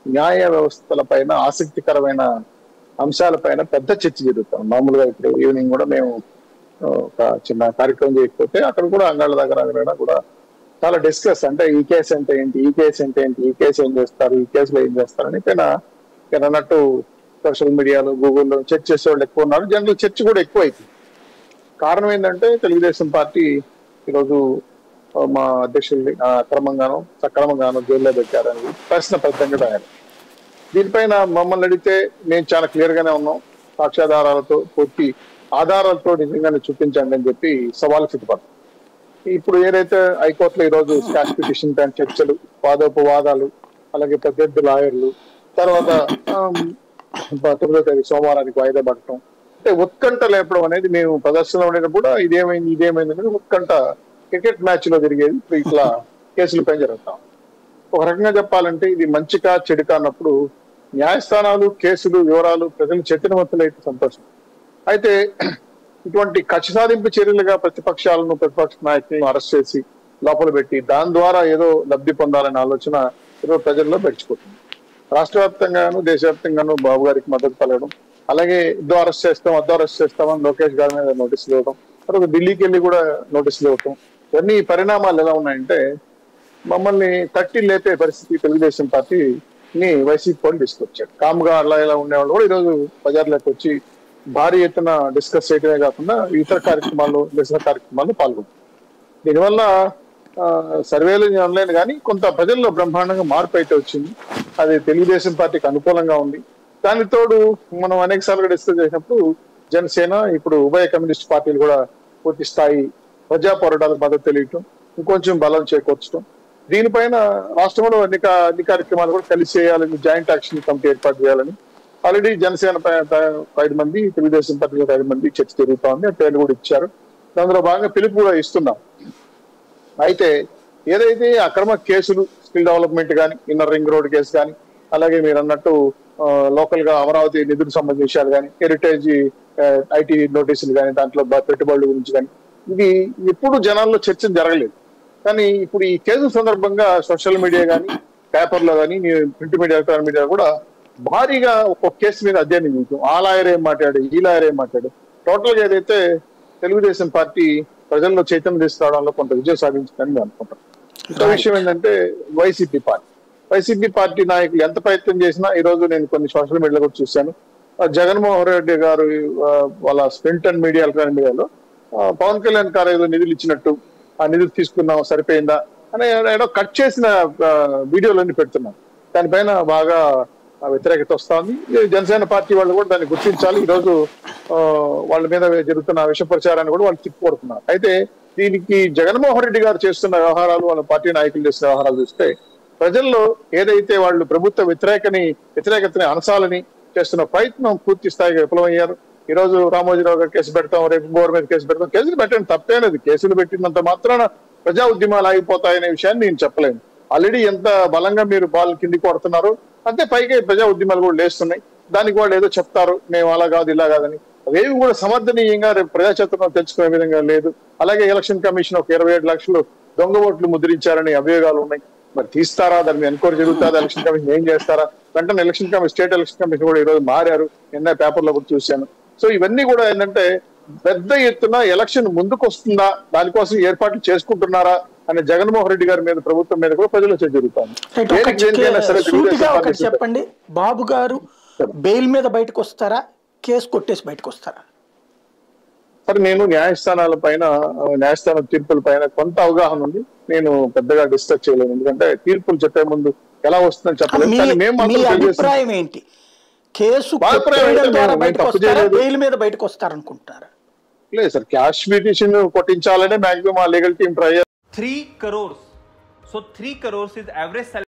న్యాయ వ్యవస్థల పైన ఆసక్తికరమైన అంశాలపైన పెద్ద చర్చ జరుగుతాం మామూలుగా ఇప్పుడు ఈవినింగ్ కూడా మేము ఆ, ఒక చిన్న కార్యక్రమం చేయకపోతే అక్కడ కూడా అంగాళ్ళ దగ్గర అక్కడ కూడా చాలా డిస్కస్ అంటే ఈ కేసు అంటే ఏంటి ఈ కేసు అంటే ఏంటి ఈ కేసు ఏం చేస్తారు ఈ కేసులో ఏం చేస్తారు అని పైన నేను అన్నట్టు సోషల్ మీడియాలో గూగుల్లో చర్చ చేసే వాళ్ళు ఎక్కువ ఉన్నారు జనరల్ చర్చ కూడా ఎక్కువ అవుతుంది కారణం ఏంటంటే తెలుగుదేశం పార్టీ ఈరోజు ఆ, మా అధ్యక్షుల్ని ఆ, అక్రమంగానో సక్రమంగానో జైల్లో పెట్టారని ప్రశ్న పెద్దంగా రాయాలి దీనిపైన మమ్మల్ని అడిగితే మేము చాలా క్లియర్ గానే ఉన్నాం సాక్ష్యాధారాలతో పూర్తి ఆధారాలతో నిజంగానే చూపించండి అని చెప్పి సవాల్ సిద్ధపడతాం ఇప్పుడు ఏదైతే హైకోర్టులో ఈ రోజు స్కాష్ పిటిషన్ పైన చర్చలు వాదోపవాదాలు అలాగే ప్రత్యర్థి లాయర్లు తర్వాత ఆమ్, తొమ్మిదో తేదీ సోమవారానికి వాయిదా పడటం అంటే ఉత్కంఠ లేపడం అనేది మేము ప్రదర్శనలో ఉండేటప్పుడు కూడా ఇదేమైంది ఇదేమైంది అనేది ఉత్కంఠ క్రికెట్ మ్యాచ్ లో జరిగేది ఇప్పుడు ఇట్లా కేసుల పైన జరుగుతాం ఒక రకంగా చెప్పాలంటే ఇది మంచికా చెడుకా అన్నప్పుడు న్యాయస్థానాలు కేసులు వివరాలు ప్రజలు చైతన్యవంతులైతే సంతోషం అయితే ఇటువంటి కక్ష సాధింపు చర్యలుగా ప్రతిపక్షాలను ప్రతిపక్ష నాయకులను అరెస్ట్ చేసి లోపల పెట్టి దాని ద్వారా ఏదో లబ్ధి పొందాలనే ఆలోచన ఈరోజు ప్రజల్లో పెంచుకుంటుంది రాష్ట్ర వ్యాప్తంగాను దేశవ్యాప్తంగాను బాబు గారికి మద్దతు పలకడం అలాగే ఇద్దరు అరెస్ట్ చేస్తాం అద్దరు అరెస్ట్ చేస్తామని లోకేష్ గారి మీద నోటీసులు ఇవ్వడం తర్వాత ఢిల్లీకి వెళ్ళి కూడా నోటీసులు ఇవ్వటం ఇవన్నీ పరిణామాలు ఎలా ఉన్నాయంటే మమ్మల్ని తట్టి లేపే పరిస్థితి తెలుగుదేశం పార్టీని వైసీపీ వాళ్ళు తీసుకొచ్చారు కామ్గా అలా ఇలా ఉండేవాళ్ళు కూడా ఈరోజు బజార్లోకి వచ్చి భారీ ఎత్తున డిస్కస్ చేయడమే కాకుండా ఇతర కార్యక్రమాలు నిరసన కార్యక్రమాల్లో పాల్గొంటారు దీనివల్ల ఆ, సర్వేలు ఆన్లైన్ కానీ కొంత ప్రజల్లో బ్రహ్మాండంగా మార్పు అయితే వచ్చింది అది తెలుగుదేశం పార్టీకి అనుకూలంగా ఉంది దానికి తోడు మనం అనేక సార్లు డిస్కస్ చేసినప్పుడు జనసేన ఇప్పుడు ఉభయ కమ్యూనిస్ట్ పార్టీలు కూడా పూర్తి స్థాయి ప్రజా పోరాటాలకు మద్దతు తెలియటం ఇంకొంచెం బలం చేకూర్చడం దీనిపైన రాష్ట్రంలో అన్ని కా- అన్ని కార్యక్రమాలు కూడా కలిసి చేయాలని జాయింట్ యాక్షన్ కమిటీ ఏర్పాటు చేయాలని ఆల్రెడీ జనసేన పై- పై- ఒక ఐదు మంది తెలుగుదేశం పార్టీ ఒక ఐదు మంది చర్చ జరుగుతా ఉంది ఆ పేర్లు కూడా ఇచ్చారు అందులో భాగంగా పిలుపు కూడా ఇస్తున్నాం అయితే ఏదైతే అక్రమ కేసులు స్కిల్ డెవలప్మెంట్ కానీ ఇన్నర్ రింగ్ రోడ్ కేసు కానీ అలాగే మీరు అన్నట్టు లోకల్ గా అమరావతి నిధులకు సంబంధించిన విషయాలు కానీ హెరిటేజ్ ఐటీ నోటీసులు కానీ దాంట్లో బ- పెట్టుబడుల గురించి కానీ ఇది ఎప్పుడు జనాల్లో చర్చ జరగలేదు కానీ ఇప్పుడు ఈ కేసు సందర్భంగా సోషల్ మీడియా కానీ పేపర్లో కానీ ప్రింట్ మీడియా ఎలక్ట్రానిక్ మీడియా కూడా భారీగా ఒక్కొక్క కేసు మీద అధ్యయనం చేసాం ఆ లాయర్ ఏం మాట్లాడు ఈ లాయర్ ఏం మాట్లాడు టోటల్ గా ఏదైతే తెలుగుదేశం పార్టీ ప్రజల్లో చైతన్యం తీసుకురావడంలో కొంత విజయం సాధించిందని మేము అనుకుంటాం ఇంకో విషయం ఏంటంటే వైసీపీ పార్టీ వైసీపీ పార్టీ నాయకులు ఎంత ప్రయత్నం చేసినా ఈ రోజు నేను కొన్ని సోషల్ మీడియాలో కూడా చూశాను ఆ జగన్మోహన్ రెడ్డి గారు ఆ, వాళ్ళ స్ప్రింట్ అండ్ మీడియా ఎలక్ట్రానిక్ మీడియాలో ఆ, పవన్ కళ్యాణ్ గారు ఏదో నిధులు ఇచ్చినట్టు ఆ నిధులు తీసుకున్నాం సరిపోయిందా అని ఏదో కట్ చేసిన ఆ, వీడియోలన్నీ పెడుతున్నాం దానిపైన బాగా ఆ, వ్యతిరేకత వస్తుంది జనసేన పార్టీ వాళ్ళు కూడా దాన్ని గుర్తించాలి ఈ రోజు ఆ, వాళ్ళ మీద జరుగుతున్న విష ప్రచారాన్ని కూడా వాళ్ళు తిప్పుకొడుతున్నారు అయితే దీనికి జగన్మోహన్ రెడ్డి గారు చేస్తున్న వ్యవహారాలు వాళ్ళ పార్టీ నాయకులు చేస్తున్న వ్యవహారాలు చూస్తే ప్రజల్లో ఏదైతే వాళ్ళు ప్రభుత్వ వ్యతిరేకని వ్యతిరేకతని అనసాలని చేస్తున్న ప్రయత్నం పూర్తి స్థాయిగా విఫలమయ్యారు ఈ రోజు రామోజీరావు గారు కేసు పెడతాం రేపు ఇంకోరి మీద కేసు పెడతాం కేసులు పెట్టండి తప్పేనది కేసులు పెట్టినంత మాత్రాన ప్రజా ఉద్యమాలు ఆగిపోతాయనే విషయాన్ని నేను చెప్పలేను ఆల్రెడీ ఎంత బలంగా మీరు బాల్ కిందికి కొడుతున్నారు అంతే పైగా ఈ ప్రజా ఉద్యమాలు కూడా లేస్తున్నాయి దానికి వాళ్ళు ఏదో చెప్తారు మేము అలా కాదు ఇలా కాదని అవేవి కూడా సమర్థనీయంగా రేపు ప్రజాచత్రం తెలుసుకునే విధంగా లేదు అలాగే ఎలక్షన్ కమిషన్ ఒక ఇరవై ఏడు లక్షలు దొంగ ఓట్లు ముద్రించారని అభియోగాలు ఉన్నాయి మరి తీస్తారా దాని మీద ఎన్క్వైరీ జరుగుతుందా ఎలక్షన్ కమిషన్ ఏం చేస్తారా వెంటనే election commission state election commission కూడా ఈ రోజు మారారు నిన్న పేపర్లో కూడా చూశాను సో ఇవన్నీ కూడా ఏంటంటే పెద్ద ఎత్తున ఎలక్షన్ ముందుకు వస్తుందా దానికోసం ఏర్పాట్లు చేసుకుంటున్నారా అనే జగన్మోహన్ రెడ్డి గారి మీద ప్రభుత్వం మీద కూడా ప్రజలు వచ్చే జరుగుతాను రైట్ ఒక దేనికి దేనికైనా సరే సూటిగా తెలుగుదేశం ఒకటి పార్టీ చెప్పండి బాబు గారు బెయిల్ మీద బయటకు వస్తారా కేసు కొట్టేసి బయటకు వస్తారా సరే నేను న్యాయస్థానాల పైన ఆ, న్యాయస్థానం తీర్పుల పైన కొంత అవగాహన ఉంది నేను పెద్దగా డిస్కస్ చేయలేను ఎందుకంటే తీర్పులు చెప్పే ముందు ఎలా వస్తుందని చెప్పలేదు మీ కానీ మేము మీ మాత్రం తెలుగుదేశం అభిప్రాయం ఏంటి కేసు మా అభిప్రాయం కొట్టేయడం ఏంటంటే ద్వారా మేము బయటకు తప్పు వస్తారా చేయలేదు. బెయిల్ మీద బయటకు వస్తారనుకుంటారా లేదు సార్ క్యాష్ పిటిషన్ కొట్టించాలనే మాక్సిమం మా legal team try three crores. So three crores is average salary.